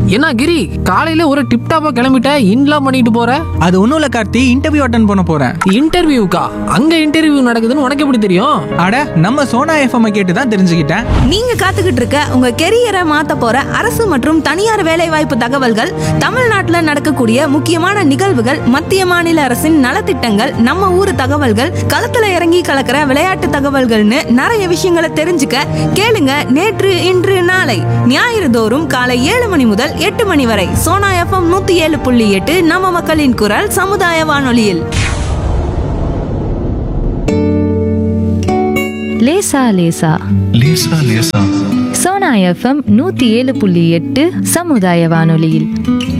என்ன கிரி காலையில ஒரு டிப் டாப்பா கிளம்பிட்ட இன்லாம் பண்ணிட்டு போற அது ஒன்றும் இல்லை கார்த்தி இன்டர்வியூ அட்டன் பண்ண போகிறேன் இன்டர்வியூக்கா அங்க இன்டர்வியூ நடக்குதுன்னு உனக்கு எப்படி தெரியும் அட நம்ம சோனா எஃப்எம் கேட்டு தான் தெரிஞ்சுக்கிட்டேன் நீங்க காத்துக்கிட்டு இருக்க உங்க கெரியரை மாத்த போற அரசு மற்றும் தனியார் வேலைவாய்ப்பு தகவல்கள் தமிழ்நாட்டுல நடக்கக்கூடிய முக்கியமான நிகழ்வுகள் மத்திய மாநில அரசின் நலத்திட்டங்கள் நம்ம ஊர் தகவல்கள் களத்துல இறங்கி கலக்கிற விளையாட்டு தகவல்கள்னு நிறைய விஷயங்களை தெரிஞ்சுக்க கேளுங்க நேற்று இன்று நாளை ஞாயிறு தோறும் காலை ஏழு மணி முதல் எட்டு மணி வரை சோனா எஃப்எம் நூத்தி ஏழு புள்ளி எட்டு நம்ம மக்களின் குரல் சமுதாய வானொலியில் லேசா லேசா லேசா லேசா சோனா எஃப்எம் நூத்தி ஏழு புள்ளி எட்டு சமுதாய வானொலியில்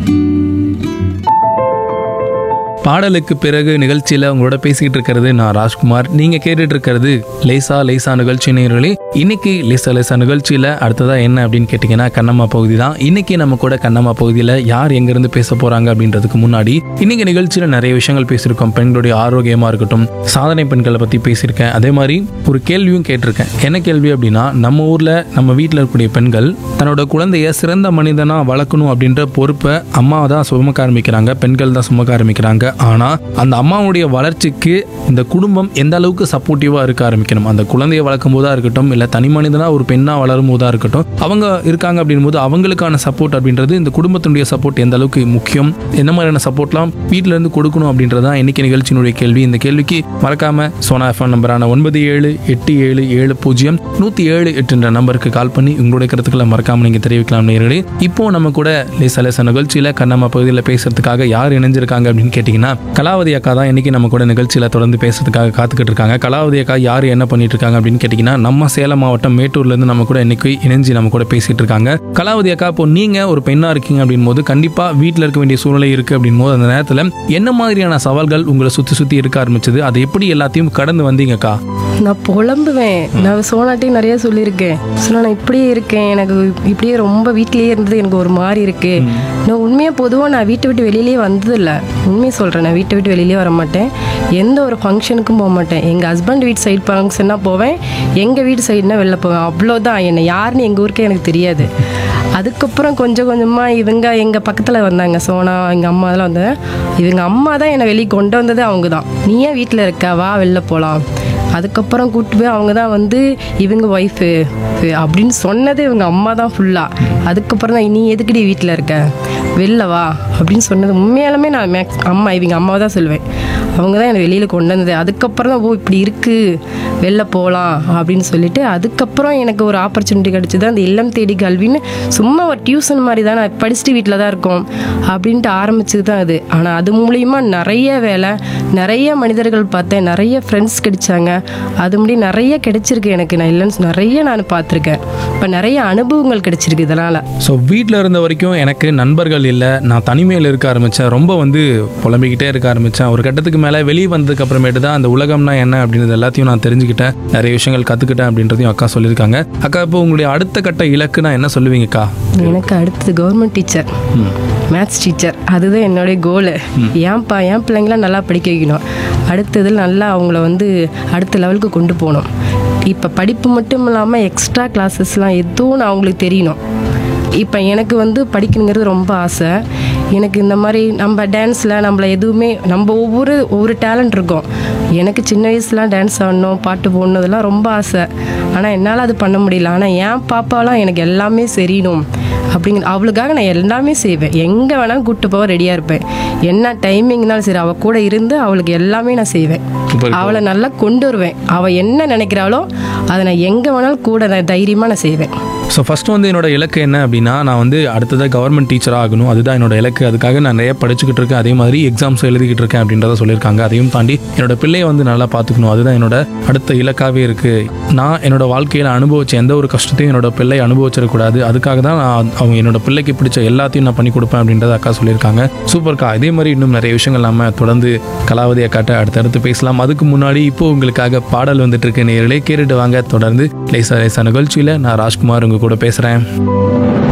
பாடலுக்கு பிறகு நிகழ்ச்சியில் உங்களோட பேசிக்கிட்டு இருக்கிறது நான் ராஜ்குமார் நீங்க கேட்டுட்டு இருக்கிறது லேசா லேசா நிகழ்ச்சி நேயர்களே இன்னைக்கு லேசா லேசா நிகழ்ச்சியில அடுத்ததா என்ன அப்படின்னு கேட்டிங்கன்னா கண்ணம்மா பகுதி தான் இன்னைக்கு நம்ம கூட கண்ணம்மா பகுதியில் யார் எங்கிருந்து பேச போறாங்க அப்படின்றதுக்கு முன்னாடி இன்னைக்கு நிகழ்ச்சியில நிறைய விஷயங்கள் பேசியிருக்கோம் பெண்களுடைய ஆரோக்கியமா இருக்கட்டும் சாதனை பெண்களை பத்தி பேசியிருக்கேன் அதே மாதிரி ஒரு கேள்வியும் கேட்டிருக்கேன் என்ன கேள்வி அப்படின்னா நம்ம ஊர்ல நம்ம வீட்டில் இருக்கக்கூடிய பெண்கள் தன்னோட குழந்தைய சிறந்த மனிதனா வளர்க்கணும் அப்படின்ற பொறுப்பை அம்மா தான் சுமக்க ஆரம்பிக்கிறாங்க பெண்கள் தான் சுமக்க ஆரம்பிக்கிறாங்க ஆனா அந்த அம்மாவுடைய வளர்ச்சிக்கு இந்த குடும்பம் எந்த அளவுக்கு சப்போர்ட்டிவா இருக்க ஆரம்பிக்கணும் அந்த குழந்தைய வளர்க்கும் போதா இருக்கட்டும் இல்ல தனி மனிதனா ஒரு பெண்ணா வளரும் போதா இருக்கட்டும் அவங்க இருக்காங்க அப்படின் போது அவங்களுக்கான சப்போர்ட் அப்படின்றது இந்த குடும்பத்தினுடைய சப்போர்ட் எந்த அளவுக்கு முக்கியம் என்ன மாதிரியான சப்போர்ட்லாம் வீட்ல இருந்து கொடுக்கணும் அப்படின்றதான் இன்னைக்கு நிகழ்ச்சியினுடைய கேள்வி இந்த கேள்விக்கு மறக்காம சோனா எஃப்எம் நம்பரான ஒன்பது ஏழு எட்டு ஏழு ஏழு பூஜ்ஜியம் நூத்தி ஏழு எட்டுன்ற நம்பருக்கு கால் பண்ணி உங்களுடைய கருத்துக்களை மறக்காம நீங்க தெரிவிக்கலாம் நேர்களே இப்போ நம்ம கூட லேசா லேசா நிகழ்ச்சியில கண்ணம்மா பகுதியில் பேசுறதுக்காக யார் இணைஞ்சிருக்காங்க அப்படின்னு கேட்டீங்கன்னா கலாவதி அக்கா தான் இன்னைக்கு நம்ம கூட நிகழ்ச்சியில தொடர்ந்து பேசுறதுக்காக காத்துக்கிட்டு இருக்காங்க கலாவதி அக்கா யார் என்ன பண்ணிட்டு இருக்காங்க அப்படின்னு கேட்டீங்கன்னா நம்ம சேலம் மாவட்டம் மேட்டூர்ல இருந்து நம்ம கூட இன்னைக்கு இணைஞ்சு நம்ம கூட பேசிட்டு இருக்காங்க கலாவதி அக்கா இப்போ நீங்க ஒரு பெண்ணா இருக்கீங்க அப்படின் போது கண்டிப்பா வீட்டில் இருக்க வேண்டிய சூழ்நிலை இருக்கு அப்படின் போது அந்த நேரத்துல என்ன மாதிரியான சவால்கள் உங்களை சுத்தி சுத்தி இருக்க ஆரம்பிச்சது அதை எப்படி எல்லாத்தையும் கடந்து வந்தீங்கக்கா நான் புலம்புவேன் நான் சோனாட்டையும் நிறைய சொல்லியிருக்கேன் சொன்னா நான் இப்படியே இருக்கேன் எனக்கு இப்படியே ரொம்ப வீட்லயே இருந்தது எனக்கு ஒரு மாதிரி இருக்கு நான் உண்மையாக பொதுவாக நான் வீட்டை விட்டு வெளியிலேயே வந்ததில்ல உண்மையை சொல்கிறேன் நான் வீட்டை விட்டு வெளியிலே வர மாட்டேன் எந்த ஒரு ஃபங்க்ஷனுக்கும் போக மாட்டேன் எங்கள் ஹஸ்பண்ட் வீட்டு சைடு ஃபங்க்ஷன்னா போவேன் எங்கள் வீட்டு சைடுனா வெளில போவேன் அவ்வளோதான் என்னை யாருன்னு எங்கள் ஊருக்கே எனக்கு தெரியாது அதுக்கப்புறம் கொஞ்சம் கொஞ்சமாக இவங்க எங்கள் பக்கத்தில் வந்தாங்க சோனா எங்கள் அம்மா அதெல்லாம் வந்தாங்க இவங்க அம்மா தான் என்னை வெளியே கொண்டு வந்ததே அவங்க தான் நீ ஏன் வீட்டில் இருக்க வா வெளில போகலாம் அதுக்கப்புறம் கூட்டு போய் அவங்க தான் வந்து இவங்க ஒய்ஃபு அப்படின்னு சொன்னது இவங்க அம்மா தான் ஃபுல்லாக அதுக்கப்புறம் தான் நீ எதுக்குடி வீட்டில் இருக்க வெளில வா அப்படின்னு சொன்னது உண்மையாலுமே நான் மேக்ஸ் அம்மா இவங்க அம்மாவை தான் சொல்லுவேன் அவங்க தான் என்னை வெளியில் கொண்டு வந்தது அதுக்கப்புறம் தான் ஓ இப்படி இருக்குது வெளில போகலாம் அப்படின்னு சொல்லிட்டு அதுக்கப்புறம் எனக்கு ஒரு ஆப்பர்ச்சுனிட்டி கிடச்சிது அந்த இல்லம் தேடி கல்வின்னு சும்மா ஒரு டியூஷன் மாதிரி தான் நான் படிச்சுட்டு வீட்டில் தான் இருக்கோம் அப்படின்ட்டு ஆரம்பிச்சது தான் அது ஆனால் அது மூலியமாக நிறைய வேலை நிறைய மனிதர்கள் பார்த்தேன் நிறைய ஃப்ரெண்ட்ஸ் கிடைச்சாங்க அது முடி நிறைய கிடைச்சிருக்கு எனக்கு நான் இல்லைன்னு நிறைய நான் பார்த்துருக்கேன் இப்போ நிறைய அனுபவங்கள் கிடைச்சிருக்கு இதனால் ஸோ வீட்டில் இருந்த வரைக்கும் எனக்கு நண்பர்கள் இல்லை நான் தனிமையில் இருக்க ஆரம்பித்தேன் ரொம்ப வந்து புலம்பிக்கிட்டே இருக்க ஆரம்பித்தேன் ஒரு கட்டத்துக்கு மேலே வெளியே வந்ததுக்கு அப்புறமேட்டு தான் அந்த உலகம்னா என்ன அப்படின்றது எல்லாத்தையும் நான் தெரிஞ்சுக்கிட்டேன் நிறைய விஷயங்கள் கற்றுக்கிட்டேன் அப்படின்றதையும் அக்கா சொல்லியிருக்காங்க அக்கா இப்போ உங்களுடைய அடுத்த கட்ட இலக்குனா என்ன சொல்லுவீங்கக்கா எனக்கு அடுத்தது கவர்மெண்ட் டீச்சர் மேத்ஸ் டீச்சர் அதுதான் என்னுடைய கோலு ஏன்ப்பா என் பிள்ளைங்களாம் நல்லா படிக்க வைக்கணும் அடுத்ததில் நல்லா அவங்கள வந்து அடுத்த லெவலுக்கு கொண்டு போகணும் இப்போ படிப்பு மட்டும் இல்லாமல் எக்ஸ்ட்ரா கிளாஸஸ்லாம் எதுவும் நான் அவங்களுக்கு தெரியணும் இப்போ எனக்கு வந்து படிக்கணுங்கிறது ரொம்ப ஆசை எனக்கு இந்த மாதிரி நம்ம டான்ஸில் நம்மள எதுவுமே நம்ம ஒவ்வொரு ஒவ்வொரு டேலண்ட் இருக்கும் எனக்கு சின்ன வயசுலாம் டான்ஸ் ஆடணும் பாட்டு போடணும் இதெல்லாம் ரொம்ப ஆசை ஆனால் என்னால் அது பண்ண முடியல ஆனால் என் பாப்பாலாம் எனக்கு எல்லாமே தெரியணும் அப்படிங்கிற அவளுக்காக நான் எல்லாமே செய்வேன் எங்கே வேணாலும் கூப்பிட்டு போக ரெடியாக இருப்பேன் என்ன டைமிங்னாலும் சரி அவள் கூட இருந்து அவளுக்கு எல்லாமே நான் செய்வேன் Super. அவளை நல்லா கொண்டு வருவேன் அவள் என்ன நினைக்கிறாளோ அதை நான் எங்கே வேணாலும் கூட நான் தைரியமாக நான் செய்வேன் ஸோ ஃபஸ்ட்டு வந்து என்னோட இலக்கு என்ன அப்படின்னா நான் வந்து அடுத்ததாக கவர்மெண்ட் டீச்சராக ஆகணும் அதுதான் என்னோட இலக்கு அதுக்காக நான் நிறைய படிச்சுக்கிட்டு இருக்கேன் அதே மாதிரி எக்ஸாம்ஸ் எழுதிக்கிட்டு இருக்கேன் அப்படின்றத சொல்லியிருக்காங்க அதையும் தாண்டி என்னோட பிள்ளையை வந்து நல்லா பார்த்துக்கணும் அதுதான் என்னோட அடுத்த இலக்காகவே இருக்குது நான் என்னோட வாழ்க்கையில் அனுபவிச்ச எந்த ஒரு கஷ்டத்தையும் என்னோட பிள்ளை அனுபவிச்சிடக்கூடாது அதுக்காக தான் நான் அவங்க என்னோட பிள்ளைக்கு பிடிச்ச எல்லாத்தையும் நான் பண்ணி கொடுப்பேன் அப்படின்றத அக்கா சொல்லியிருக்காங்க சூப்பர்க்கா இதே மாதிரி இன்னும் நிறைய விஷயங்கள் நம்ம தொடர்ந்து கலாவதி அக்காட்ட அடுத்தடுத்து பேசலாம் அதுக்கு முன்னாடி இப்போ உங்களுக்காக பாடல் வந்துட்டு இருக்கு நேர்களே கேட்டுட்டு வாங்க தொடர்ந்து லேசா லேசா நிகழ்ச்சியில் நான் ராஜ்குமார் உங்க கூட பேசுகிறேன்